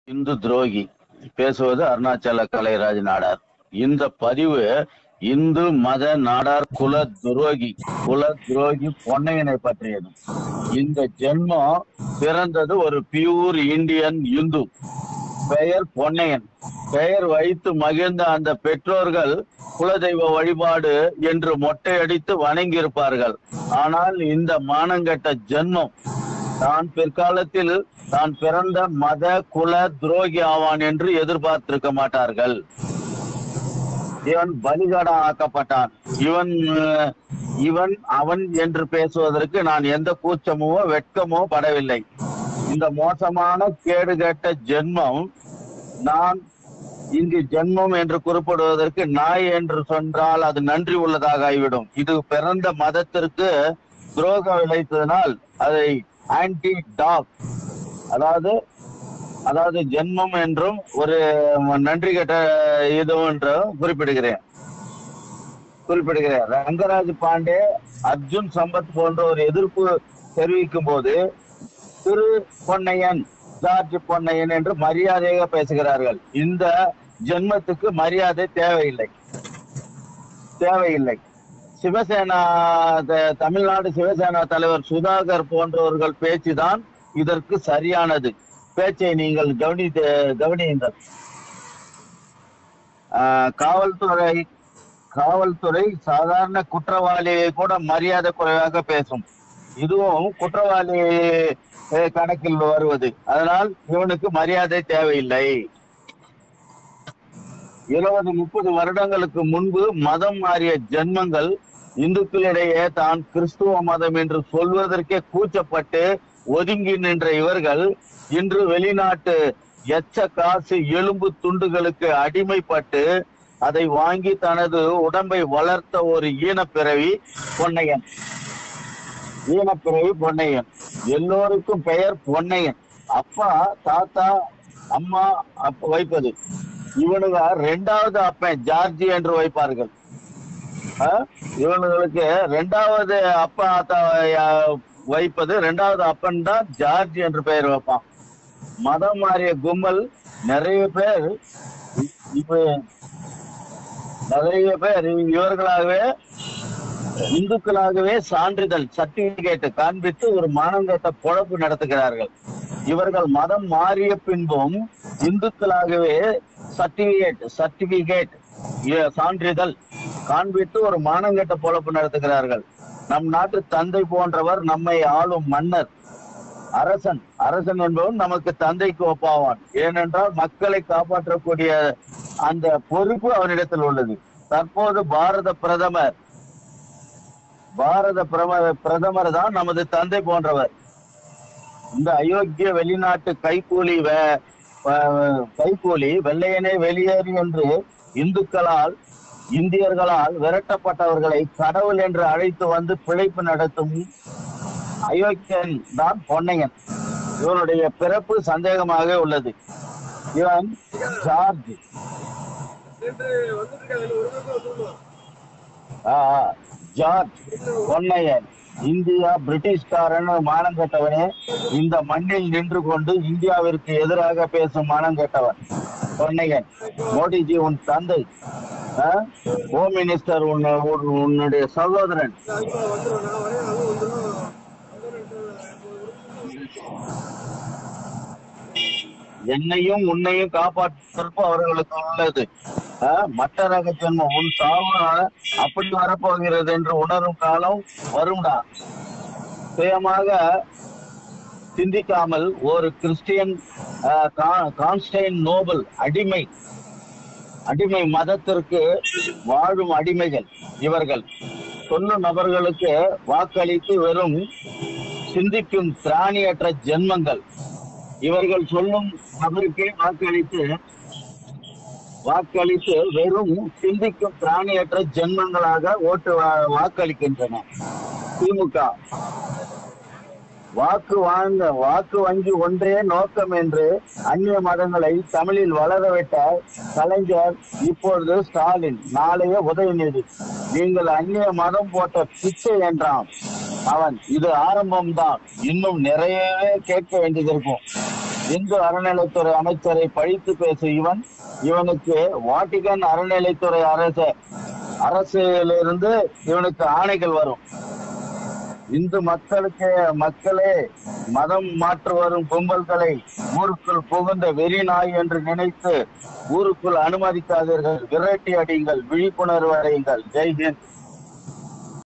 இந்து துரோகி பேசுவது அருணாச்சல கலைராஜ் நாடார் இந்த பதிவு இந்து மத நாடார் குல துரோகி குல துரோகி பொன்னையனை பற்றியது இந்த ஜென்மம் பிறந்தது ஒரு பியூர் இந்தியன் இந்து பெயர் பொன்னையன் பெயர் வைத்து மகிழ்ந்த அந்த பெற்றோர்கள் குலதெய்வ வழிபாடு என்று மொட்டையடித்து வணங்கியிருப்பார்கள் ஆனால் இந்த மானங்கெட்ட ஜென்மம் தான் பிற்காலத்தில் தான் பிறந்த மத குல துரோகி ஆவான் என்று எதிர்பார்த்திருக்க மாட்டார்கள் இவன் பலிகடா ஆக்கப்பட்டான் இவன் அஹ், இவன் அவன் என்று பேசுவதற்கு நான் எந்த கூச்சமோ வெட்கமோ படவில்லை இந்த மோசமான கேடுகெட்ட ஜென்மம் நான் இங்கு ஜென்மம் என்று குறிப்பிடுவதற்கு நாய் என்று சொன்னால் அது நன்றி உள்ளதாக ஆகிவிடும் இது பிறந்த மதத்திற்கு துரோகம் விளைத்ததனால் அதை ஆன்டி டாக் அதாவது அதாவது ஜென்மம் என்றும் ஒரு நன்றி கெட்ட இது என்றும் குறிப்பிடுகிறேன் குறிப்பிடுகிறேன் ரங்கராஜ் பாண்டே அர்ஜுன் சம்பத் போன்ற ஒரு எதிர்ப்பு தெரிவிக்கும் போது திரு பொன்னையன் ஜார்ஜ் பொன்னையன் என்று மரியாதையாக பேசுகிறார்கள் இந்த ஜென்மத்துக்கு மரியாதை தேவையில்லை தேவையில்லை சிவசேனா த- தமிழ்நாடு சிவசேனா தலைவர் சுதாகர் போன்றவர்கள் பேச்சுதான் இதற்கு சரியானது பேச்சை நீங்கள் கவனி கவனியுங்கள் ஆஹ் காவல்துறை காவல்துறை சாதாரண குற்றவாளியை கூட மரியாதை குறைவாக பேசும் இதுவும் குற்றவாளி அஹ், கணக்கில் வருவது அதனால் இவனுக்கு மரியாதை தேவையில்லை இருபது முப்பது வருடங்களுக்கு முன்பு மதம் மாறிய ஜென்மங்கள் இந்துக்களிடையே தான் கிறிஸ்துவ மதம் என்று சொல்வதற்கே கூச்சப்பட்டு ஒதுங்கி நின்ற இவர்கள் இன்று வெளிநாட்டு எச்ச காசு எலும்பு துண்டுகளுக்கு அடிமைப்பட்டு அதை வாங்கி தனது உடம்பை வளர்த்த ஒரு ஈனப்பிறவி பொன்னையன் ஈனப்பிறவி பொன்னையன் எல்லோருக்கும் பெயர் பொன்னையன் அப்பா தாத்தா அம்மா அப்ப வைப்பது இவனுங்க ரெண்டாவது அப்பன் ஜார்ஜி என்று வைப்பார்கள் ஆ? இவனுங்களுக்கு ரெண்டாவது அப்பா ஆத்தா அஹ், வைப்பது ரெண்டாவது அப்பன் தான் ஜார்ஜ் என்று பெயர் வைப்பான் மதம் மாறிய கும்பல் நிறைய பேர் இப்ப நிறைய பேர் இவர்களாகவே இந்துக்களாகவே சான்றிதழ் சர்டிபிகேட் காண்பித்து ஒரு மானங்கட்ட பொழப்பு நடத்துகிறார்கள் இவர்கள் மதம் மாறிய பின்பும் இந்துக்களாகவே சர்டிபிகேட் சர்டிபிகேட் சான்றிதழ் காண்பித்து ஒரு மானங்கெட்ட பொழப்பு நடத்துகிறார்கள் நம் நாட்டு தந்தை போன்றவர் நம்மை ஆளும் மன்னர் அரசன் அரசன் என்பவன் நமக்கு தந்தைக்கு ஒப்பாவான் ஏனென்றால் மக்களை காப்பாற்றக்கூடிய அந்த பொறுப்பு அவனிடத்தில் உள்ளது தற்போது பாரத பிரதமர் பாரத பிரம பிரதமர் தான் நமது தந்தை போன்றவர் இந்த அயோக்கிய வெளிநாட்டு கைக்கூலி வே- வ- கைக்கூலி வெள்ளையனே வெளியேறு என்று இந்துக்களால் இந்தியர்களால் விரட்டப்பட்டவர்களை கடவுள் என்று அழைத்து வந்து பிழைப்பு நடத்தும் அயோக்கியன் தான் பொன்னையன் இவனுடைய பிறப்பு சந்தேகமாக உள்ளது இவன் ஜார்ஜ் நேற்று வந்துருக்காங்க ஒரு நிமிஷம் வந்துருமா ஆ, ஆ, ஜார்ஜ் பொன்னையன் இந்தியா பிரிட்டிஷ்காரன் மானம் கெட்டவனே இந்த மண்ணில் நின்று கொண்டு இந்தியாவிற்கு எதிராக பேசும் மானம் கெட்டவன் பொன்னையன் மோடிஜி உன் தந்தை ஆ? ஹோம் மினிஸ்டர் உன்னை உன்- உன்னுடைய சகோதரன் இப்போ வந்துடும் நான் வரேன் அதுவும் வந்துடும் என்னையும் உன்னையும் காப்பாற்றுவதற்கு அவர்களுக்கு உள்ளது ஆ, மற்ற ரக ஜென்மம் உன் சாவு அப்படி வரப்போகிறது என்று உணரும் காலம் வரும்டா சுயமாக சிந்திக்காமல் ஒரு கிறிஸ்டியன் ஆ, கா- கான்ஸ்டைன் நோபல் அடிமை அடிமை மதத்திற்கு வாழும் அடிமைகள் இவர்கள் சொல்லும் நபர்களுக்கு வாக்களித்து வெறும் சிந்திக்கும் திராணியற்ற ஜென்மங்கள் இவர்கள் சொல்லும் நபருக்கே வாக்களித்து வாக்களித்து வெறும் சிந்திக்கும் திராணியற்ற ஜென்மங்களாக ஓட்டு வா- வாக்களிக்கின்றன திமுக வாக்கு வாங்க வாக்கு வங்கி ஒன்றே நோக்கம் என்று அந்நிய மதங்களை தமிழில் வளரவிட்ட கலைஞர் இப்பொழுது ஸ்டாலின் நாளைய உதயநிதி நீங்கள் அந்நிய மதம் போட்ட பிச்சை என்றான் அவன் இது ஆரம்பம்தான் இன்னும் நிறையவே கேட்க வேண்டியது இருக்கும் இந்து அறநிலைத்துறை அமைச்சரை பழித்து பேசும் இவன் இவனுக்கு வாட்டிகன் அறநிலைத்துறை அரசு அரசிலிருந்து இவனுக்கு ஆணைகள் வரும் இந்து மக்களுக்கு மக்களே மதம் மாற்று வரும் கும்பல்களை ஊருக்குள் புகுந்த வெறி நாய் என்று நினைத்து ஊருக்குள் அனுமதிக்காதீர்கள் விரட்டி அடியுங்கள் விழிப்புணர்வு அடையுங்கள் ஜெய்ஹிந்த்